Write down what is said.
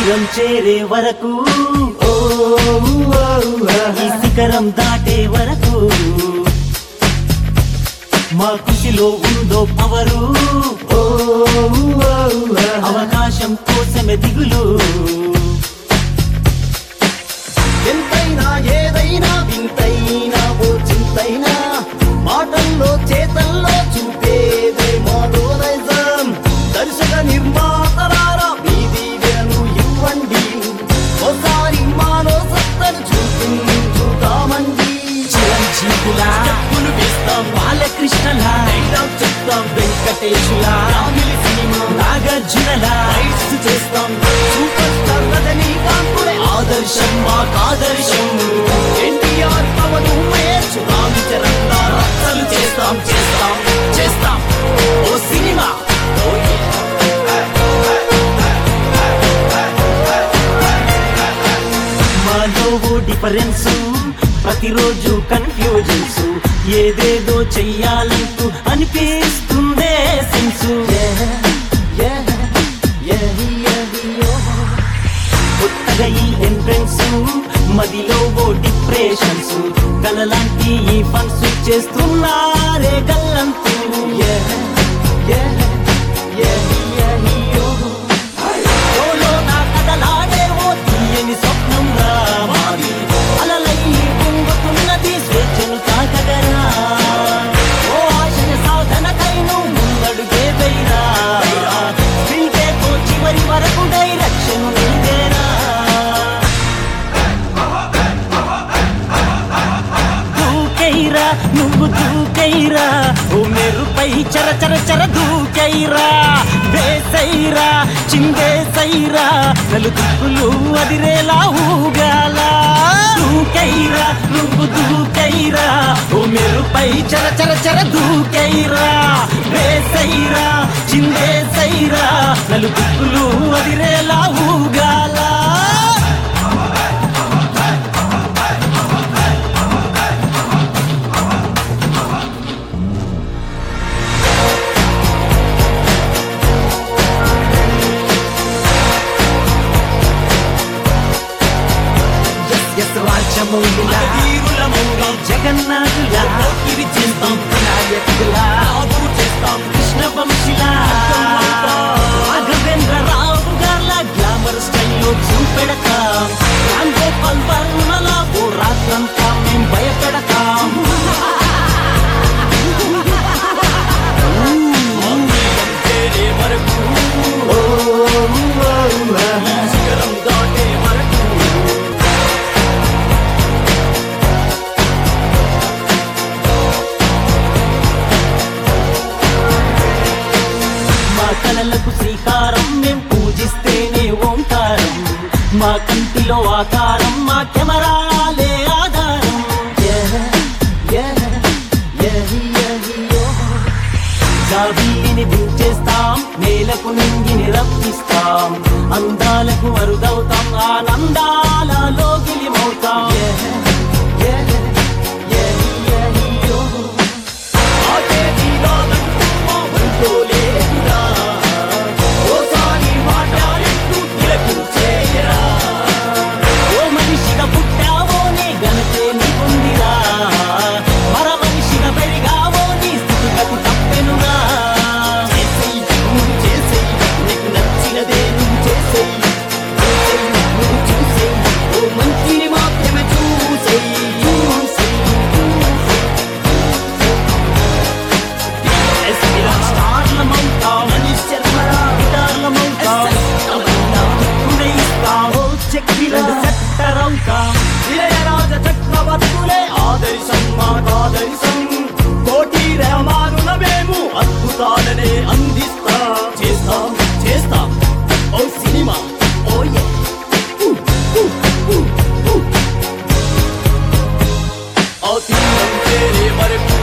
తీరం చేరే వరకు ఓ ఓ, ఈ శిఖరం దాటే వరకు మా కృషిలో ఉందో పవరు ఓ ఓ, అవకాశం కోసమే దిగులు ఎంతైనా ఏదైనా వింతైనా ఓ చింతైనా మాటల్లో చేతల్లో చూపేదే మోడోనైజం దర్శక నిర్మాతలారా మీ దీవెనలు ఇవ్వండి ఒకసారి మానవ సత్తను చూపించుతామండి చిరంజీవులా చెప్పులు వేస్తాం బాలకృష్ణలా డైలాగ్ చెప్తాం వెంకటేశులా ఫ్యామిలీ సినిమా నాగార్జునలా రైట్స్ చేస్తాం సూపర్ స్టార్ రజనీకాంతుడే ఆదర్శం మాకు ఆదర్శం ఎన్టీఆర్ పవన్ ఉమేష్ రామ్ చరణ్ లా రచ్చలు చేస్తాం చేస్తాం చేస్తాం ఓ సినిమా ఓ మాలో ఓ డిఫరెన్స్ ప్రతిరోజు కన్ఫ్యూజన్స్ ఏదేదో చెయ్యాలంటూ అనిపిస్తుందే సెన్సు కొత్తగా ఈ ఎంట్రన్స్ మదిలో ఓ డిప్రెషన్స్ కలలాంటి ఈ ఫన్స్ చేస్తున్నారే గల్లంతూ ఓలో నా కథలాడే ఓ తీయని స్వప్నం రా మాది అలలై పొంగుతున్నది స్వేచ్ఛను తాకగరా ఓ ఆశయ సాధనకైను ముందడుగే వైరా స్పీకేతో చివరి వరకు డైరెక్షన్ నీదేరా దూకైరా నువ్వు దూకైరా ఓ మెరుపై చర చర చర దూకైరా వేసైరా చిందేసైరా నలుగులు అదిరేలా ఊగాల దూకైరా నువ్వు దూకైరా ఓ మెరుపై చర చర చర దూకైరా వేసైరా చిందేసైరా నలుగులు అదిరేలా ఊగాల రాజమౌళిలా వీరుల మౌనం జగన్నాథులా ఇది చేస్తాం నాయకులా ఆదు చేస్తాం కృష్ణ వంశిలా రాఘవేంద్ర రావు గార్ల గ్లామర్ స్టైల్లో చూపెడతాం రామ్ గోపాల్ వర్మల ఓ రాత్రంతా మేం భయపెడతాం మందిరం చేరే వరకు శిఖరం దాటే వరకు మా కలలకు శ్రీకారం మేం పూజిస్తేనే ఓంకారం మా కంటిలో ఆకారం మా కెమెరాలే ఆధారం జాబీని దించేస్తాం నేలకు నింగిని రప్పిస్తాం అందాలకు అరుదవుతాం ఆనందాల లోగిలిమవుతాం ఆటే నీలాదంటూ మా ఒంట్లో లేదురా. ఓసారి మాట్లాడేట్టు తిలకించేయరా. ఓ మనిషిగా పుట్టావో నీ ఘనతే నీకుందిరా మర మనిషిగా పెరిగావో నీ స్థితిగతి తప్పెనురా చేసేయ్, నువ్వు చేసేయ్, నీకు నచ్చినదే నువ్వు చేసేయ్. చేసేయ్, నువ్వు చూసేయ్, ఓ మంచిని మాత్రమే చూసేయ్. చూసేయ్, ఎస్పీరా స్టార్లమవుతాం మనీష్ శర్మరా, గిటార్లమవుతాం ఎస్ఎస్ తమన్నా, ఉదయిస్తాం ఓ చెక్కిల సెట్టరవుతాం ఇళయరాజ చక్రవర్తులే ఆదర్శం మాకాదర్శం కోటి రామానుల మేము అద్భుతాలనే అందిస్తాం చేస్తాం చేస్తాం ఓ సినిమా ఓ యే ఆ తీరం చేరే వరకు